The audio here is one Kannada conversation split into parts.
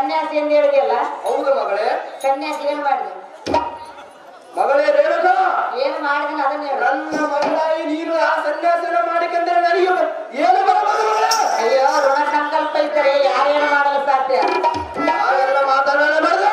ಸನ್ಯಾಸಿ ಎಂದು ಹೇಳಿದೆಯಲ್ಲ ಹೌದು ಮಗಳೇ ಸನ್ಯಾಸಿ ಏನ್ ಮಾಡಿದೆ ಮಗಳೇ ರೇಣುಕ ಏನ್ ಮಾಡಿದನ ಅದನ್ನ ಹೇಳು ನನ್ನ ಮಗಳಾಗಿ ನೀನು ಆ ಸನ್ಯಾಸನ ಮಾಡಿಕಂದ್ರೆ ನನಗೆ ಏನು ಬರಬಹುದು ಮಗಳೇ? ಅಯ್ಯೋ ಋಣ ಸಂಕಲ್ಪ ಇದ್ದರೆ ಯಾರೇನು ಮಾಡಲು ಸಾಧ್ಯ ಹಾಗೆಲ್ಲ ಮಾತನಾಡಬಾರದು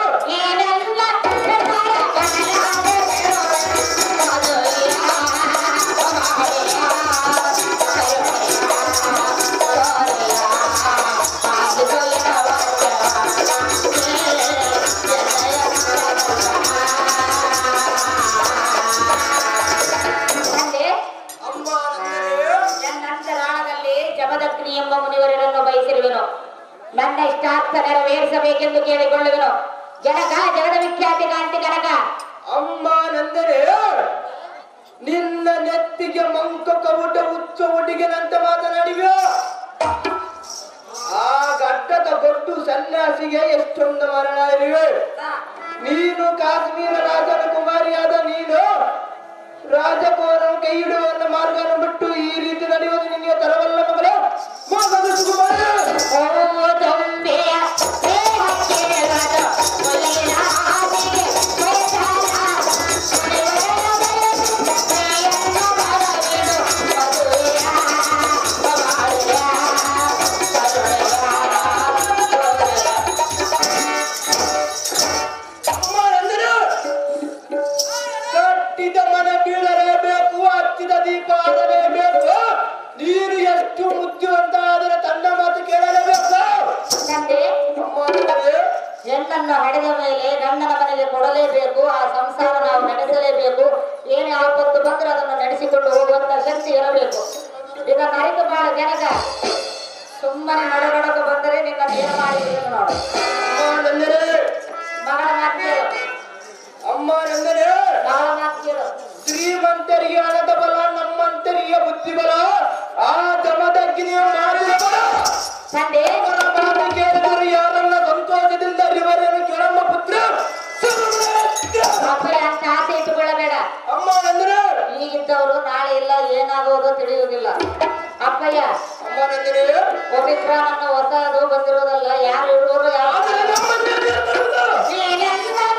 ತಂದೆ, ಅಮ್ಮ ಅಂದರೆ ನನ್ನ ಅಂತರಾಳದಲ್ಲಿ ಜಮದಗ್ನಿ ಎಂಬ ಮುನಿವರರನ್ನು ಬಯಸಿರುವೆನು ನನ್ನ ಇಷ್ಟಾರ್ಥ ನೆರವೇರಿಸಬೇಕೆಂದು ಕೇಳಿಕೊಳ್ಳುವೆನು ಜನಕ ಜಗದ ವಿಖ್ಯಾತಿ ಕಾಂತಿ ಕನಕ ಅಮ್ಮ ನಂದರೆ ನಿನ್ನ ನೆತ್ತಿಗೆ ಮಂಕ ಕವುಟ ಉಚ್ಚ ಒಟ್ಟಿಗೆನಂತ ಮಾತನಾಡಿವೆ ಆ ಗಡ್ಡದ ಗೊಡ್ಡು ಸನ್ಯಾಸಿಗೆ ಎಷ್ಟೊಂದು ಮರಣ ಇರುವೆ ನೀನು ಕಾಶ್ಮೀರ ರಾಜನ ಕುಮಾರಿಯಾದ ನೀನು ರಾಜಕುಮಾರನ ಕೈ ಹಿಡಿಯುವ ಮಾರ್ಗವನ್ನು ಬಿಟ್ಟು ಈ ರೀತಿ ನಡೆಯುವುದು ನಿನಗೆ ತರವಲ್ಲ ಮಗಳೇ ಮಗನ ಸುಕುಮಾರ ಓ ದಂಬೆಯ ದೇಹಕ್ಕೆ ಬರ ಒಲೆಯ ಹಾದಿಗೆ ಅಮ್ಮ ಎಂದರೆ ಕಟ್ಟಿದ ಮನ ಬೀಳಲೇಬೇಕು ಹಚ್ಚಿದ ದೀಪ ಆಡಲೇಬೇಕು ನೀನು ಎಷ್ಟು ಮುದ್ದುವಂತ ಆದರೆ ತನ್ನ ಮಾತು ಕೇಳಲೇಬೇಕು ತಂದೆ ಅಮ್ಮ ಎಂದರೆ ಹೆಣ್ಣನ್ನು ಹಡೆದ ಮೇಲೆ ಗಂಡನ ಮನೆಗೆ ಕೊಡಲೇಬೇಕು ಆ ಸಂಸಾರ ನಾವು ನಡೆಸಲೇಬೇಕು ಏನೇ ಆಪತ್ತು ಬಂದ್ರೆ ಅದನ್ನು ನಡೆಸಿಕೊಂಡು ಹೋಗುವಂತ ಶಕ್ತಿ ಇರಬೇಕು ಇದನ್ನು ಅರಿತು ಬಹಳ ಜನಕ ಸುಮ್ಮನೆ ನಡಗಡಕ ಬಂದರೆ ನಿನ್ನ ಏನು ಮಾಡಿದ್ರು ನೋಡು ಅಮ್ಮ ಎಂದರೆ ಮಗಳ ಮಾತು ಕೇಳು ಅಮ್ಮ ಎಂದರೆ ಮಗಳ ಮಾತು ಕೇಳು ಶ್ರೀಮಂತರಿಗೆ ಹಣದ ಬಲ ನಮ್ಮಂತರಿಗೆ ಬುದ್ಧಿ ಬಲ ಆ ಜಮದಗ್ನಿಯ ಮಾಡಿದ ಬಲ ತಂದೆ ಅವರ ಮಾತು ಕೇಳಿದರೆ ಯಾರನ್ನ ಸಂತೋಷದಿಂದ ಅರಿವರೇನು ಕೆಳಮ್ಮ ಪುತ್ರ ಮಕ್ಕಳೇ ಅಂತ ಆಸೆ ಇಟ್ಟುಕೊಳ್ಳಬೇಡ ಅಮ್ಮ ಎಂದರೆ ಈಗಿದ್ದವರು ನಾಳೆ ಇಲ್ಲ ಏನಾಗುವುದೋ ತಿಳಿಯುವುದಿಲ್ಲ ಅಪ್ಪಯ್ಯ ಅಮ್ಮ ಎಂದರೆ ಒಮಿಕ್ರಾನ್ ಹೊಸದು ಬಂದಿರೋದಲ್ಲ ಯಾರು ಇರುವರು ಯಾರು ಆದರೆ ನಮ್ಮನ್ನೇ ನಿರ್ಧರಿಸುವುದು.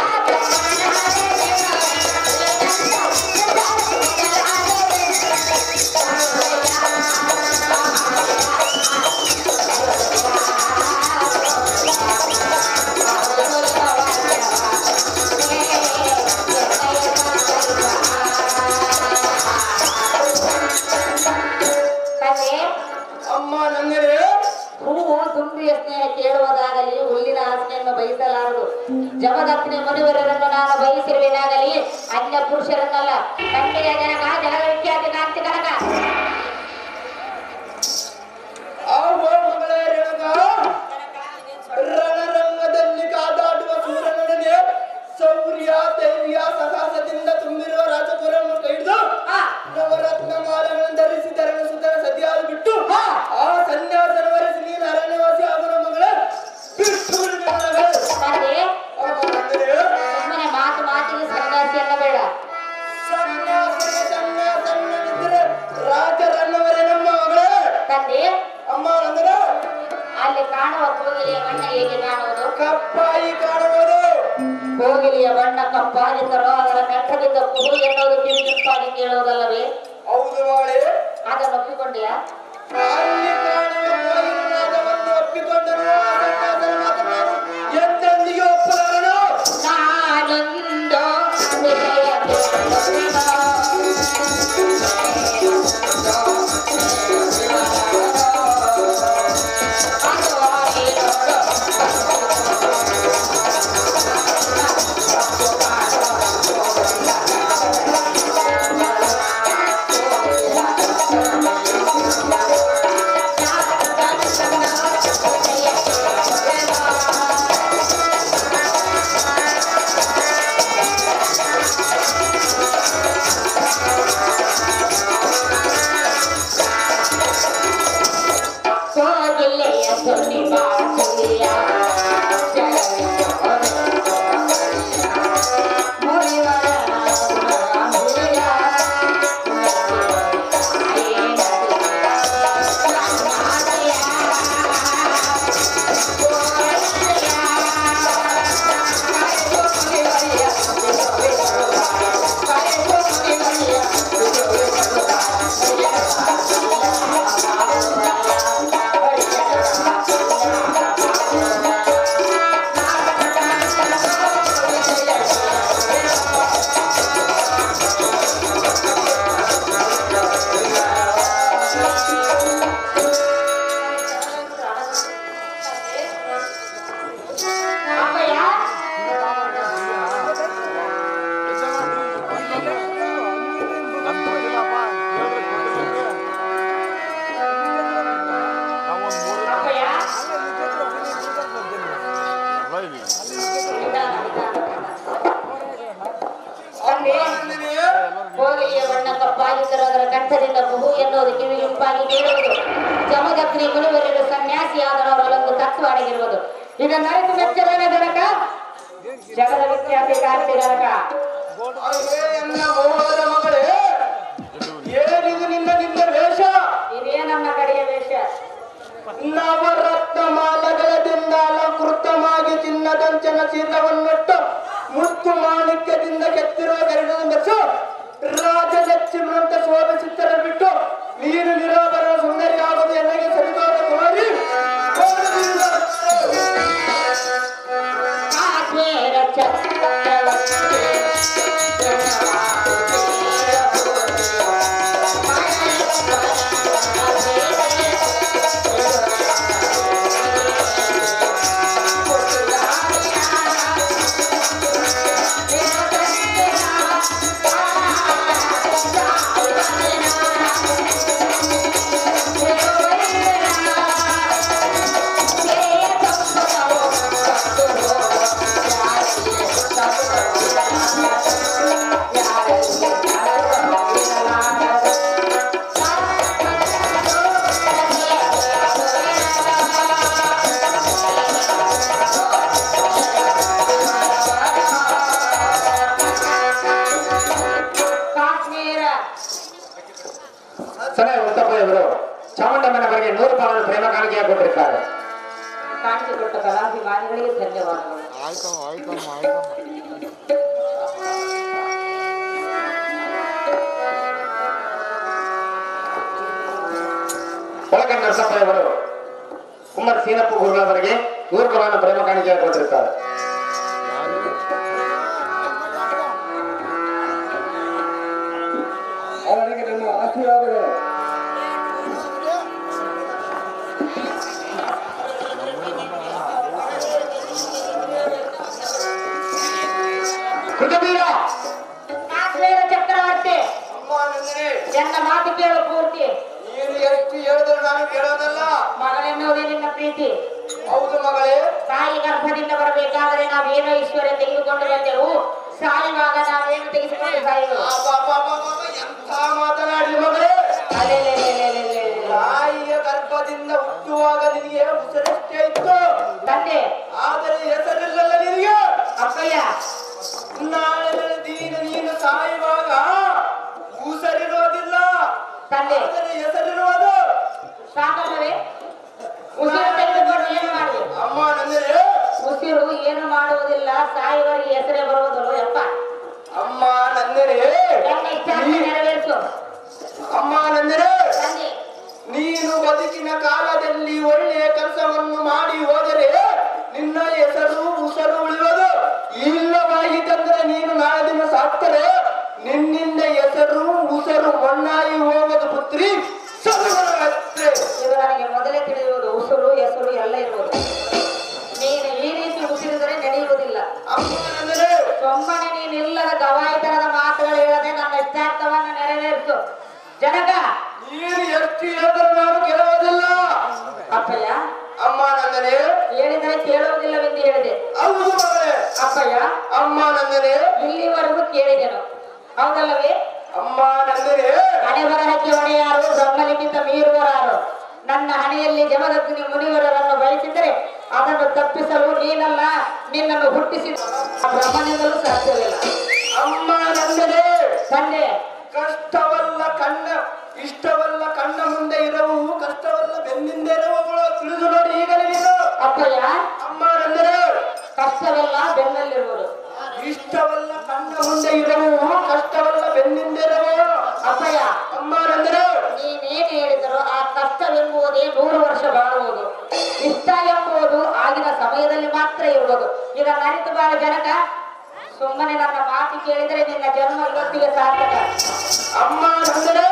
ತಂದೆ ಅಮ್ಮ ನಂದರೆ ಹೂವು ತುಂಬಿಯ ಸ್ನೇಹ ಕೇಳುವುದಾಗಲಿ ಹುಲ್ಲಿನ ಆಸನೆಯನ್ನು ಬಯಸಲಾರದು ಜಮದಗ್ನಿ ಮುನಿವರರನ್ನು ನಾನು ಬಯಸಿರುವೆನಾಗಲಿ ಅನ್ಯ ಪುರುಷರನ್ನಲ್ಲ ಕಂಡಿಯ ಜನಕ ಜಗದ ವಿಖ್ಯಾತಿ ಕಾಂತಿ ಕನಕ ಆವ ಮಗಳೇ ರೇಣುಕ ರಣರಂಗದಲ್ಲಿ ಕಾದಾಡುವ ಸೂರ್ಯನೊಡನೆ ಶೌರ್ಯ ಧೈರ್ಯ ಸಾಹಸದಿಂದ ತುಂಬಿರುವ ರಾಜಪುರವನ್ನು ಕೈದು ಆ, ನವರತ್ನ ಮಾಲೆಗಳನ್ನು ಧರಿಸಿ ಧರಣ ಸುಧರ ಸದ್ಯಾರು ಬಿಟ್ಟು ಆ, ಆ ಸನ್ಯಾಸನ ವರೆಸಿ ನೀನು ಅರಣ್ಯವಾಸಿ ಆಗುವ ಮಗಳೇ ಬಿಟ್ಟು ಬಿಡು ಮಗಳೇ. ತಂದೆ ಅಮ್ಮ ನಂದರೆ ಸುಮ್ಮನೆ ಮಾತು ಮಾತಿಗೆ ಸನ್ಯಾಸಿ ಅನ್ನಬೇಡ ಸನ್ಯಾಸನ ಸನ್ಯಾಸನಿದ್ದರೆ ರಾಜರನ್ನವರೇ ನಮ್ಮ ಮಗಳೇ ತಂದೆ ಅಮ್ಮ ನಂದರೆ ಅಲ್ಲಿ ಕಾಣುವ ಕೋಗಿಲೆಯ ಬಣ್ಣ ಹೇಗೆ ಕಾಣುವುದು ಕಪ್ಪಾಯಿ ಕಾಣುವುದು ಕೋಗಿಲೆಯ ಬಣ್ಣ ಕಪ್ಪಾಗಿದ್ದರೋ ಅದರ ಕಂಠದಿಂದ ಕುರು ಎನ್ನುವುದು ಕಿರುಕಿಪ್ಪಾಗಿ ಕೇಳುವುದಲ್ಲವೇ ಹೌದು ಬಾಳೆ ಅದನ್ನು ಒಪ್ಪಿಕೊಂಡೆಯಾ ಅಲ್ಲಿ ಕಾಣುವ ಕೋಗಿಲನಾದವನ್ನು ಒಪ್ಪಿಕೊಂಡನು ಆ ಸನ್ಯಾಸನ ಮಾತನಾಡು ಎಂದೆಂದಿಗೆ ಒಪ್ಪಲಾರನು ನಾನೊಂದು ಹೃದಯಕ್ಕೆ ಅಮ್ಮ ನಿಧಾನ, ನಿಧಾನ, ನಿಧಾನ. ಅಲ್ಲಿ ಹೋಳಿಗೆಯ ಬಣ್ಣ ಕಪ್ಪಾಗಿದ್ದರೂ ಅದರ ಕಂಠದಿಂದ ಕುಹು ಎನ್ನುವುದು ಕಿವಿ ಇಂಪಾಗಿ ಕೇಳುವುದು ಜಮದಗ್ನಿ ಮುನಿವರೆಗೂ ಸನ್ಯಾಸಿಯಾದರವರಲ್ಲೊಂದು ತತ್ವ ಅಡಗಿರುವುದು ಇದನ್ನು ಅರಿತು ಮೆಚ್ಚಲೇನೆ ಜನಕ ಜಗದ ವಿಖ್ಯಾತಿ ಕಾಂತಿ ಜನಕ ಅಯ್ಯೇ ಎನ್ನ ಮೋಹದ ಮಗಳೇ ಏನಿದು ನಿನ್ನ ನಿನ್ನ ವೇಷ ಇದೇ ನನ್ನ ಕಡೆಯ ವೇಷ ನವರತ್ನ ಮಾಲಗಳದಿಂದ ಅಲಂಕೃತವಾಗಿ ಚಿನ್ನದಂಚನ ಚೀಲವನ್ನಿಟ್ಟು ಮುತ್ತು ಮಾಣಿಕ್ಯದಿಂದ ಕೆತ್ತಿರುವ ಗರುಡನ ಬೆಚ್ಚು ರಾಜಲಕ್ಷ್ಮಿಯಂತೆ ಶೋಭಿಸುತ್ತರ ಬಿಟ್ಟು ನೀನು ನಿರಾಭರಣ ಸುಂದರಿಯಾಗದು ಎಲ್ಲಿಗೆ ಸರಿದೋದ ಕುಮಾರಿ ಕಾಶ್ಮೀರ ಕಾಶ್ಮೀರ ಸನಯ ಉತ್ತಪ್ಪಯ್ಯವರು ಚಾಮುಂಡಮ್ಮನವರಿಗೆ ನೂರು ಪಾವನ ಪ್ರೇಮ ಕಾಣಿಕೆಯ ಕೊಟ್ಟಿರ್ತಾರೆ ಕಾಣಿಸಿಕೊಟ್ಟ ಕಲಾಭಿಮಾನಿಗಳಿಗೆ ಧನ್ಯವಾದಗಳು ಆಯ್ತಮ್ಮ ಆಯ್ತಮ್ಮ ಆಯ್ತಮ್ಮ ಒಳಗ ನರಸಪ್ಪಯ್ಯವರು ಕುಮಾರ್ ಸೀನಪ್ಪ ಗುರುಗಳವರಿಗೆ ನೂರು ಪಾವನ ಪ್ರೇಮ ಕಾಣಿಕೆಯ ಕೊಟ್ಟಿರ್ತಾರೆ ಅವನಿಗೆ ನನ್ನ ಆಶೀರ್ವಾದಗಳು ಕೃತವೀರ ಕಾಶ್ಮೀರ ಚಕ್ರವರ್ತಿ ಅಮ್ಮ ನಂದಿನಿ ಎನ್ನ ಮಾತು ಕೇಳು ಪೂರ್ತಿ ನೀನು ಎಷ್ಟು ಹೇಳಿದ್ರು ನಾನು ಕೇಳೋದಲ್ಲ ಮಗನೆನ್ನುವುದೇ ನಿನ್ನ ಪ್ರೀತಿ ಹೌದು ಮಗಳೇ ತಾಯಿ ಗರ್ಭದಿಂದ ಬರಬೇಕಾದರೆ ನಾವೇನೋ ಐಶ್ವರ್ಯ ತೆಗೆದುಕೊಂಡು ಬಂದೆವು ಸಾಯುವಾಗ ನಾವೇನು ತೆಗೆದುಕೊಂಡು ಸಾಯುವುದು ಅಬ್ಬಬ್ಬಬ್ಬಬ್ಬ, ಎಂಥ ಮಾತನಾಡಿ ಮಗಳೇ ಅಲೆಲೆಲೆಲೆಲೆಲೆ. ತಾಯಿಯ ಗರ್ಭದಿಂದ ಹುಟ್ಟುವಾಗ ನಿನಗೆ ಉಸಿರಷ್ಟೇ ಇತ್ತು ತಂದೆ ಆದರೆ ಹೆಸರಿಲ್ಲಲ್ಲ ನಿನಗೆ ಅಪ್ಪಯ್ಯ ನಾಳೆ ದಿನ ನೀನು ಸಾಯುವಾಗ ಉಸರಿರೋದಿಲ್ಲ ತಂದೆ ಆದರೆ ಹೆಸರಿರುವುದು ಸಾಕಲ್ಲವೇ ಉಸಿರು ತೆಗೆದುಕೊಂಡು ಏನು ಮಾಡುವೆ ಅಮ್ಮ ನಂದರೆ ಉಸಿರು ಏನು ಮಾಡುವುದಿಲ್ಲ ಸಾಯುವವರಿಗೆ ಹೆಸರೇ ಬರುವುದಲ್ಲ ಯಪ್ಪ ಅಮ್ಮ ನಂದರೆ ನನ್ನ ಇಚ್ಛಾಂಶ ನೆರವೇರಿಸು ಅಮ್ಮ ನಂದರೆ ತಂದೆ ನೀನು ಬದುಕಿನ ಕಾಲದಲ್ಲಿ ಒಳ್ಳೆಯ ಕೆಲಸವನ್ನು ಮಾಡಿ ಹೋದರೆ ನಿನ್ನ ಹೆಸರು ಉಸರು ಉಳಿಯುವುದು ಇಲ್ಲವಾಗಿದ್ದಂದ್ರೆ ನೀನು ನಾಳೆ ದಿನ ಸಾಕ್ತರೆ ನಿನ್ನಿಂದ ಹೆಸರು ಉಸರು ಮಣ್ಣಾಗಿ ಹೋಗೋದು ಪುತ್ರಿ ಸರ್ವನಾಗತ್ತೆ. ಇದು ನನಗೆ ಮೊದಲೇ ತಿಳಿಯುವುದು ಉಸಿರು ಹೆಸರು ಎಲ್ಲ ಇರುವುದು ನೀನು ಈ ರೀತಿ ಉಸಿರಿದರೆ ನಡೆಯುವುದಿಲ್ಲ ಅಮ್ಮ ನಂದರೆ ಸೊಮ್ಮನೆ ನೀನು ಇಲ್ಲದ ಗವಾಯಿತನದ ಮಾತುಗಳು ಹೇಳದೆ ನನ್ನ ಇಷ್ಟಾರ್ಥವನ್ನು ನೆರವೇರಿಸು ಜನಕ ನೀನು ಎಷ್ಟು ಹೇಳಿದರೂ ನಾನು ಕೇಳುವುದಿಲ್ಲ ಅಪ್ಪಯ್ಯ ಅಮ್ಮ ನಂದನೆ ಹೇಳಿದರೆ ಕೇಳುವುದಿಲ್ಲವೆಂದು ಹೇಳಿದೆ ಹೌದು ಮಗಳೇ ಅಪ್ಪಯ್ಯ ಅಮ್ಮ ನಂದನೆ ಇಲ್ಲಿವರೆಗೂ ಕೇಳಿದೆನು ಹೌದಲ್ಲವೇ ಅಮ್ಮ ನಂದನೆ ಹಣೆ ಬರಹಕ್ಕೆ ಹೊಣೆಯಾರು ಬ್ರಹ್ಮನಿಗಿಂತ ಮೀರುವರಾರು ನನ್ನ ಹಣೆಯಲ್ಲಿ ಜಮದಗ್ನಿ ಮುನಿವರರನ್ನು ಬಯಸಿದರೆ ಅದನ್ನು ತಪ್ಪಿಸಲು ನೀನಲ್ಲ ನಿನ್ನನ್ನು ಹುಟ್ಟಿಸಿದ ಆ ಬ್ರಹ್ಮನಿಂದಲೂ ಸಾಧ್ಯವಿಲ್ಲ ಅಮ್ಮ ನಂದನೆ ತಂದೆ ಕಷ್ಟವಲ್ಲ ಕಣ್ಣ ಇಷ್ಟವಲ್ಲ ಕಣ್ಣ ಮುಂದೆ ಇರವು ಕಷ್ಟವಲ್ಲ ಬೆನ್ನಿಂದ ಇರುವಗಳು ತಿಳಿದು ನೋಡಿ ಈಗಲೇ ನೀನು ಅಪ್ಪಯ್ಯ ಅಮ್ಮ ನಂದರೆ ಕಷ್ಟವೆಲ್ಲ ಬೆನ್ನಲ್ಲಿರುವುದು ಇಷ್ಟವಲ್ಲ ಕಣ್ಣ ಮುಂದೆ ಇರವು ಕಷ್ಟವಲ್ಲ ಬೆನ್ನಿಂದ ಇರವು ಅಪ್ಪಯ್ಯ ಅಮ್ಮ ನಂದರೆ ನೀನೇನು ಹೇಳಿದರೂ ಆ ಕಷ್ಟವೆಂಬುವುದೇ ನೂರು ವರ್ಷ ಬಾಳುವುದು ಇಷ್ಟ ಎಂಬುದು ಆಗಿನ ಸಮಯದಲ್ಲಿ ಮಾತ್ರ ಇರುವುದು ಈಗ ನರಿತು ಬಾಳ ಜನಕ ಸುಮ್ಮನೆ ನನ್ನ ಮಾತು ಕೇಳಿದರೆ ನಿನ್ನ ಜನ್ಮ ಇವತ್ತಿಗೆ ಸಾರ್ಥಕ ಅಮ್ಮ ನಂದರೆ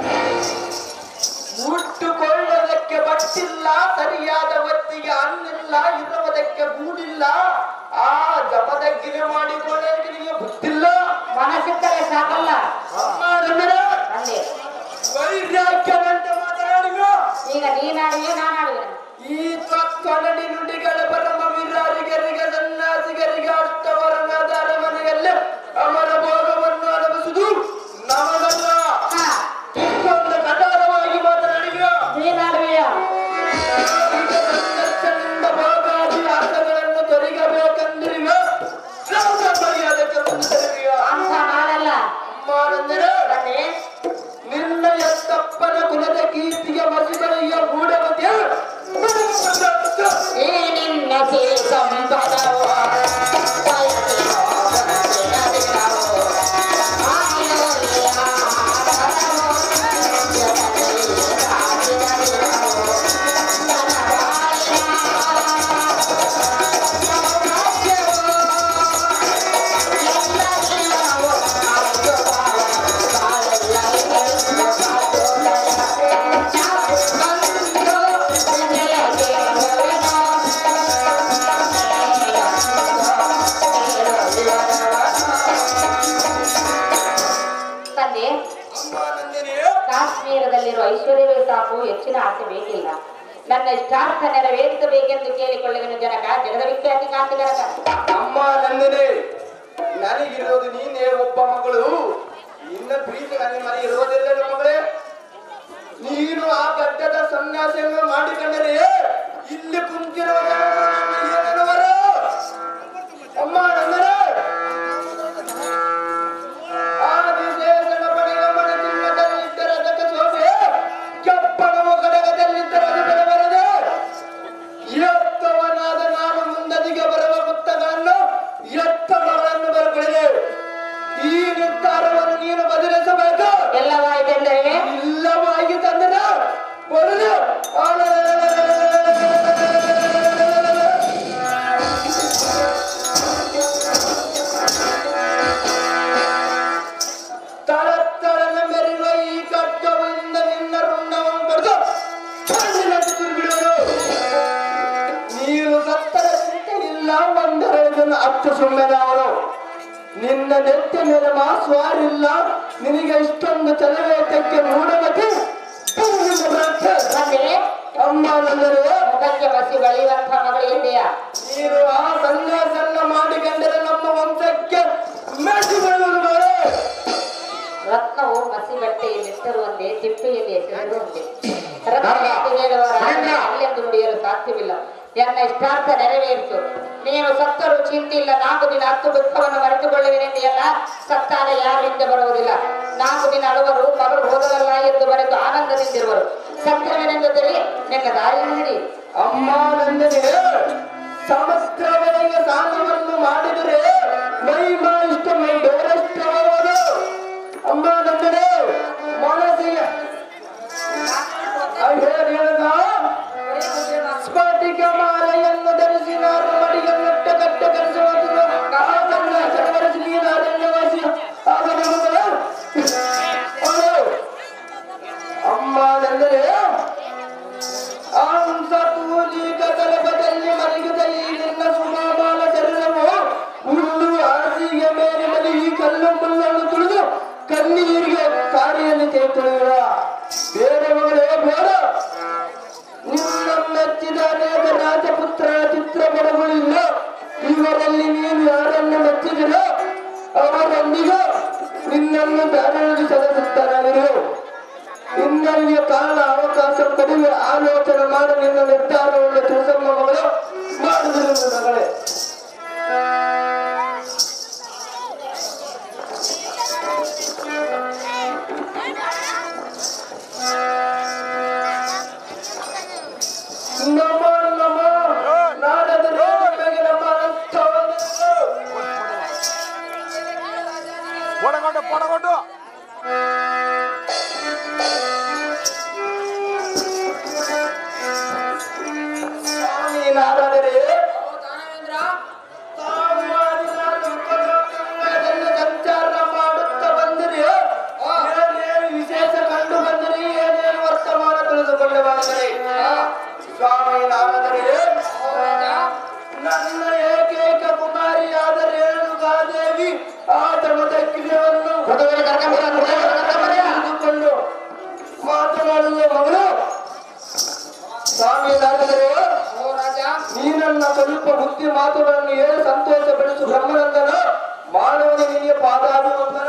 ಮುಟ್ಟುಕೊಳ್ಳೋದಕ್ಕೆ ಬಟ್ಟಿಲ್ಲ ಸರಿಯಾದ ಹೊತ್ತಿಗೆ ಅನ್ನಿಲ್ಲ ಇರುವುದಕ್ಕೆ ಗೂಡಿಲ್ಲ ಆ ಜಮದಗ್ಗಿರಿ ಮಾಡಿಕೊಳ್ಳೋದಕ್ಕೆ ನಿಮಗೆ ಗೊತ್ತಿಲ್ಲ ಮನಸ್ಸಿದ್ದರೆ ಸಾಕಲ್ಲ ಅಮ್ಮ ನಂದರೆ ತಂದೆ ವೈರಾಗ್ಯವಂತ ಮಾತನಾಡಿಗ ಈಗ ನೀನಾಡುವೆ ನಾನಾಡುವೆ ಈ ತೊಡಡಿ ನುಡಿಗಳ ಪರಮ ವೀರರಿಗರಿಗೆ ನನ್ನ ಹೆಚ್ಚಿನ ಆಸೆ ಬೇಕಿಲ್ಲ ನನ್ನ ಇಷ್ಟಾರ್ಥ ನೆರವೇರಿಸಬೇಕೆಂದು ಕೇಳಿಕೊಳ್ಳುವೆನು ಜನಕ ಜಗದ ವಿಖ್ಯಾತಿ ಕಾಂತಿ ಜನಕ ಅಮ್ಮ ನಂದಿನಿ ನನಗಿರೋದು ನೀನೇ ಒಬ್ಬ ಮಗಳು ನಿನ್ನ ಪ್ರೀತಿ ನನಗೆ ಮನೆ ಇರೋದಿಲ್ಲ ಮಗಳೇ ನೀನು ಆ ಗಡ್ಡದ ಸನ್ಯಾಸಿಯನ್ನು ಮಾಡಿಕೊಂಡರೆ ಇಲ್ಲಿ ಕುಂತಿರುವ ಜನರು ಏನೆನ್ನುವರು? ಅಮ್ಮ ನಂದನ ಆದಿಶೇಷನ ಪಡೆಗಮನ ಚಿನ್ನದಲ್ಲಿದ್ದರೆ ಅದಕ್ಕೆ ಶೋಭೆ ಕೆಪ್ಪಣವು ಕಡಗದಲ್ಲಿದ್ದರೆ ಅದು ಬೆಲೆ ಬರದೆ ಎತ್ತವನಾದ ನಾನು ಮುಂದದಿಗೆ ಬರುವ ಮುತ್ತಗಳನ್ನು ಎತ್ತ ಮಗಳನ್ನು ಬರಕೊಳ್ಳಿದೆ ಈ ನಿರ್ಧಾರವನ್ನು ನೀನು ಬದಲಿಸಬೇಕು ಎಲ್ಲವಾಯಿತೆಂದರೆ ಇಲ್ಲವಾಗಿ ತಂದನ ಬರಲು ತಳತ್ತಳನ ಮೆರೆಯುವ ಈ ಖಡ್ಗವಿಂದ ನಿನ್ನ ರುಂಡವನ್ನು ಪಡೆದು ಕಣ್ಣಿನಂತೆ ತಿರುಗಿಡುವರು ನೀನು ಸತ್ತರ ಚಿಂತೆ ಇಲ್ಲ ಒಂದೆರಡನ್ನು ಹತ್ತು ಸುಮ್ಮನವರು ನಿನ್ನ ನೆತ್ತಿ ಮೇಲೆ ಮಾಸ್ವಾರಿಲ್ಲ ನಿನಗೆ ಇಷ್ಟೊಂದು ಚಲವೇತಕ್ಕೆ ಮೂಢಮತಿ ಪೂರ್ಣಿಮ ಭ್ರಷ್ಟ. ಬಂದೆ ಅಮ್ಮ ನಂದರು ಮುಖಕ್ಕೆ ಬಸಿ ಬಳಿಯುವಂತ ಮಗಳು ಇದೆಯಾ ನೀನು ಆ ಸನ್ಯಾಸನ್ನ ಮಾಡಿಕೊಂಡರೆ ನಮ್ಮ ವಂಶಕ್ಕೆ ಮೆಚ್ಚು ಬೀಳುವರು ರತ್ನವು ಮಸಿ ಬಟ್ಟೆಯಲ್ಲಿಟ್ಟರು ಒಂದೇ ತಿಪ್ಪೆಯಲ್ಲಿ ಎಸೆದರು ಒಂದೇ ರತ್ನ ನಾರದ, ಎತ್ತಿ ಹೇಳುವವರ ಮಹೇಂದ್ರ. ಅಲ್ಲೆಂದು ನುಡಿಯಲು ಸಾಧ್ಯವಿಲ್ಲ ನನ್ನ ಇಷ್ಟಾರ್ಥ ನೆರವೇರಿಸು ನೀನು ಸತ್ತರೂ ಚಿಂತಿಲ್ಲ ನಾಲ್ಕು ದಿನ ಹತ್ತು ದುಃಖವನ್ನು ಮರೆತುಕೊಳ್ಳುವೆನೆಂದೆಯಲ್ಲ ಸತ್ತಾಗ ಯಾರು ಹಿಂದೆ ಬರುವುದಿಲ್ಲ ನಾಲ್ಕು ದಿನ ಅಳುವರು ಮಗಳು ಹೋದರಲ್ಲ ಎಂದು ಬರೆದು ಆನಂದದಿಂದಿರುವರು ಸತ್ಯವೇನೆಂದು ತಿಳಿ ನಿನ್ನ ದಾರಿಯನ್ನು ಹಿಡಿ ಅಮ್ಮ ನಂದನೆ ಸಮುದ್ರವರೆಗೆ ಸ್ನಾನವನ್ನು ಮಾಡಿದರೆ ಮೈಮಾ ಇಷ್ಟ ಮೈ ಬೇರಷ್ಟವಾಗುವುದು ಅಮ್ಮ ನಂದನೆ ಮನಸ್ಸಿಗೆ ಹೇಳದ ಸ್ಫಟಿಕ ಮಾಲೆಯನ್ನು ಧರಿಸಿ ನಾನು ಮಡಿಗೆ ನೆಟ್ಟ ಕಟ್ಟ ಕರೆಸುವ ಚಲವರಿಸಿ ನೀನು ಅರಣ್ಯವಾಸಿ ಆಗದ ಅಮ್ಮ ನಂದರೆ ಅಂಸಪೂಲಿಕ ತಲಪದಲ್ಲಿ ಮಲಗಿದ ಈ ನಿನ್ನ ಸುಮಾಮಾನ ಶರೀರವು ಹುಲ್ಲು ಹಾಸಿಗೆ ಮೇಲೆ ಮಲಗಿ ಕಲ್ಲು ಮುಲ್ಲನ್ನು ತುಳಿದು ಕಣ್ಣೀರಿಗೆ ಕಾರಿಯಲ್ಲಿ ತೇತುಳಿವ ಬೇರೆ ಮಗಳೇ ಬೇಡ ನಿನ್ನ ಮೆಚ್ಚಿದ ಅನೇಕ ರಾಜಪುತ್ರ ಚಿತ್ರ ಪಡಗಳಿಲ್ಲ ಇವರಲ್ಲಿ ನೀನು ಯಾರನ್ನು ಮೆಚ್ಚಿದಿರೋ ಅವರೊಂದಿಗೆ ನಿನ್ನನ್ನು ಬ್ಯಾರಳಿಸಲಿದ್ದಾರು ಇನ್ನಲ್ಲಿಯ ಕಾಲ ಅವಕಾಶ ಕಡಿಮೆ ಆಲೋಚನೆ ಮಾಡಿ ನಿನ್ನ ನಿರ್ಧಾರವನ್ನು ತಿಳಿಸಮ್ಮ ಮಗಳು ಮಾಡಿದ್ರು ಮಗಳೇ ನಮೋ ನಮೋ ನಾಡದ ನಿಮಗೆ ನಮ್ಮ ಅನಂತ ವಂದನೆಗಳು. పొడగొట్టు పొడగొట్టు ಸ್ವಾಮಿ ನಾರದರೆ ತಾವು ಮಾಡಿದ ಲೋಕಲೋಕದಲ್ಲಿ ಸಂಚಾರ ಮಾಡುತ್ತಾ ಬಂದಿರಿ ಏನೇನು ವಿಶೇಷ ಕಂಡು ಬಂದಿರಿ ಏನೇನು ವರ್ತಮಾನ ತಿಳಿದುಕೊಂಡು ಬಂದಿರಿ ಸ್ವಾಮಿ ನಾರದರೆ ನನ್ನ ಏಕೈಕ ಕುಮಾರಿಯಾದ ರೇಣುಕಾದೇವಿ ಆತನದ ಕ್ರಿಯೆಯನ್ನು ತಿಳಿದುಕೊಂಡು ಮಾತನಾಡುವ ಮಗಳು ಸ್ವಾಮಿ ನಾರದರೆ ನೀ ನನ್ನ ಸ್ವಲ್ಪ ಬುದ್ಧಿ ಮಾತುಗಳನ್ನು ಹೇಳಿ ಸಂತೋಷ ಪಡಿಸು ಬ್ರಹ್ಮನಂದನ ಮಾನವನ ನಿನಗೆ ಪಾದಾಭಿವಂದನ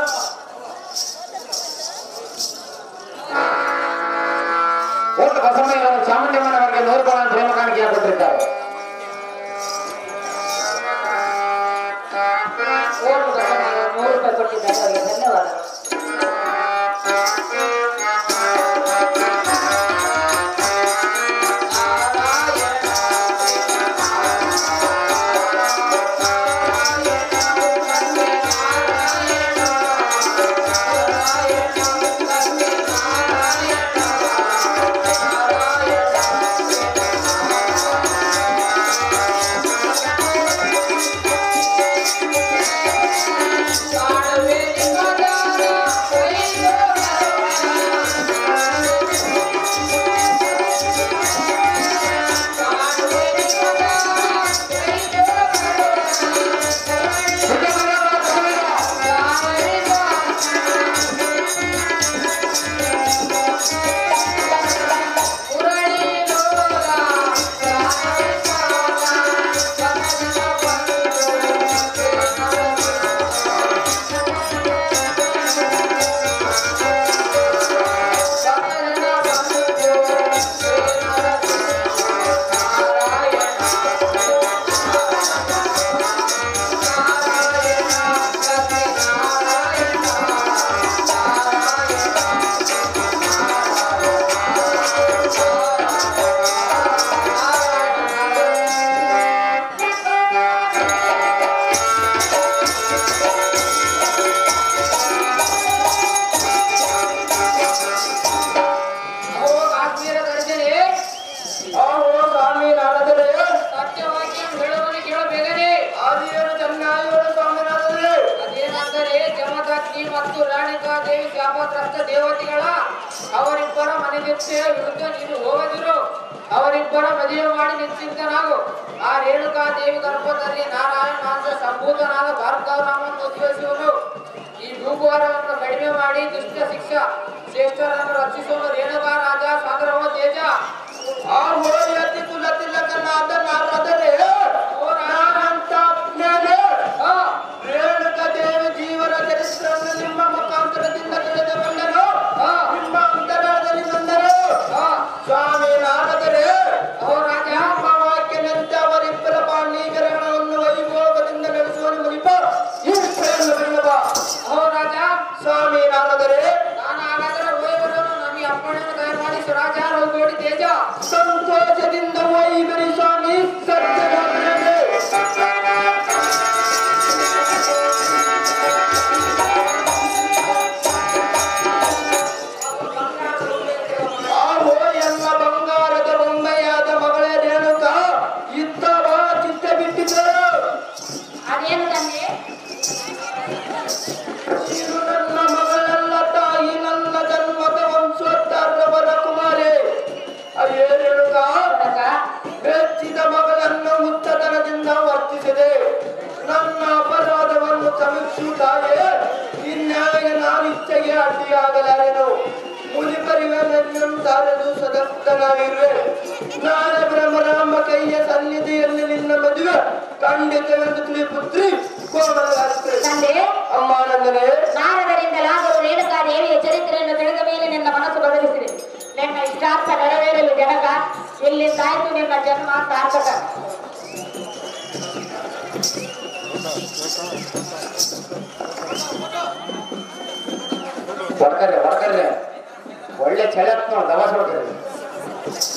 ಒಂದು ಬಸವಣ್ಣನವರು ಚಾಮುಂಡಮ್ಮನವರಿಗೆ ನೂರು ರೂಪಾಯಿ ಪ್ರೇಮ ಕಾಣಿಕೆಯ ಕೊಟ್ಟಿರ್ತಾರೆ ಓಟು ಬಸವಣ್ಣ ನೂರು ರೂಪಾಯಿ ಕೊಟ್ಟಿದ್ದಾರೆ ಅವರಿಗೆ ಧನ್ಯವಾದಗಳು ಕಾಣುವೆ ನಿಮ್ಮ ದಾನ ಅಗ್ನಿ ಮತ್ತು ರಾಣಿಕಾ ದೇವಿ ಶಾಪಗ್ರಸ್ತ ದೇವತೆಗಳ ಅವರಿಬ್ಬರ ಮನೆಗೆತ್ತೆಯ ವಿರುದ್ಧ ನೀನು ಹೋಗದಿರು ಅವರಿಬ್ಬರ ಮದುವೆ ಮಾಡಿ ನಿಶ್ಚಿಂತನಾಗು ಆ ರೇಣುಕಾ ದೇವಿ ಗರ್ಭದಲ್ಲಿ ನಾರಾಯಣ ಮಾಂಸ ಸಂಭೂತನಾದ ಭಾರ್ಗವರಾಮನ್ನು ಉದ್ಭವಿಸುವನು ಈ ಭೂಭಾರವನ್ನು ಕಡಿಮೆ ಮಾಡಿ ದುಷ್ಟ ಶಿಕ್ಷಾ ಶ್ರೇಷ್ಠರನ್ನು ರಕ್ಷಿಸುವನು ರೇಣುಕಾ ರಾಜ ಸಾಗರವ ತೇಜ ಆ ಹೋಯತಿ ಕುಲ ತಿಲಕನಾದ ನಾರದರೆ ನಾನಂತ ಜ್ಞಾನ ಆ, ರೇಣುಕ ದೇವಿ ಜೀವನ ಚರಿತ್ರವನ್ನು ನಿಮ್ಮ ಮುಖಾಂತರದಿಂದ ತಿಳಿದು ಬಂದರು ಆ, ನಿಮ್ಮ ಅಂತರಾಳದಲ್ಲಿ ಬಂದರು ಆ, ಸ್ವಾಮಿ ನಾರದರೆ ಓ ರಾಜ ನಮ್ಮ ವಾಕ್ಯನಂತೆ ಅವರಿಬ್ಬರ ಪಾಂಡೀಕರಣವನ್ನು ವೈಭೋಗದಿಂದ ನಡೆಸುವನು ಮುನಿಪ ಈಶ್ವರನ್ನು ಬರೆಯುವ ಓ ರಾಜ ಸ್ವಾಮಿ ನಾರದರೆ ನಾನು ಹಾಗಾದರೆ ಹೋಗುವನು ನಮಗೆ ಅಪ್ಪಣೆಯನ್ನು ತಯಾರು ಮಾಡಿ ಸ್ವರಾಜ ರಘುಗೋಡಿ ತೇಜ ಸಂತೋಷದಿಂದ ವೈಬರಿ ಸ್ವಾಮಿ ಸತ್ಯವಾಗ್ರಹೇ ಆಹೋ ಎಲ್ಲ ಬಂಗಾರದ ಬೊಂಬೆಯಾದ ಮಗಳೇ ರೇಣುಕ ಇತ್ತ ಬಾ ಚಿತ್ತ ಬಿಟ್ಟಿದ್ದರು ಅದೇನು ತಂದೆ ನೀನು ನನ್ನ ಮಗಳಲ್ಲ ತಾಯಿ ನನ್ನ ಜನ್ಮದ ವಂಶೋದ್ಧಾರವರ ಕುಮಾರಿ ಅಯ್ಯೇ ರೇಣುಕ ಹುಡುಗ ಬೆಚ್ಚಿದ ಮಗಳನ್ನು ಮುತ್ತತನದಿಂದ ವರ್ತಿಸಿದೆ ನನ್ನ ಅಪರಾಧವನ್ನು ಕ್ಷಮಿಸು ತಾಯೇ ಇನ್ಯಾಗ ನಾನು ಇಚ್ಛೆಗೆ ಅಡ್ಡಿಯಾಗಲಾರೆನು ಮುನಿಪರಿವನೆಂತಾರದು ಸದಸ್ತನಾಗಿರುವೆ ನಾಳೆ ಬ್ರಹ್ಮರಾಮ ಕೈಯ ಸನ್ನಿಧಿಯಲ್ಲಿ ನಿನ್ನ ಮದುವೆ ಖಂಡಿತವೆಂದು ತಿಳಿ ಪುತ್ರಿ ಕೋಮಲಗಾಸ್ತ್ರಿ ತಂದೆ ಅಮ್ಮ ನಂದನೆ ನಾರದರಿಂದಲಾದರೂ ರೇಣುಕಾ ದೇವಿಯ ಚರಿತ್ರೆಯನ್ನು ತಿಳಿದ ಮೇಲೆ ನಿನ್ನ ಮನಸ್ಸು ಬದಲಿಸಿದೆ ನಿನ್ನ ಇಷ್ಟಾರ್ಥ ನೆರವೇರಲು ಜನಕ ಇಲ್ಲಿಂದಾಯ್ತು ನಿನ್ನ ಜನ್ಮ ಸಾರ್ಥಕ ಹೊಡ್ಕರ್ರಿ ಹೊಡ್ಕರ್ರಿ ಒಳ್ಳೆ ಚಳಿ ಹತ್ತು ನೋಡಿ ದವಾಸ್ ಹೊಡ್ಕರ್ರಿ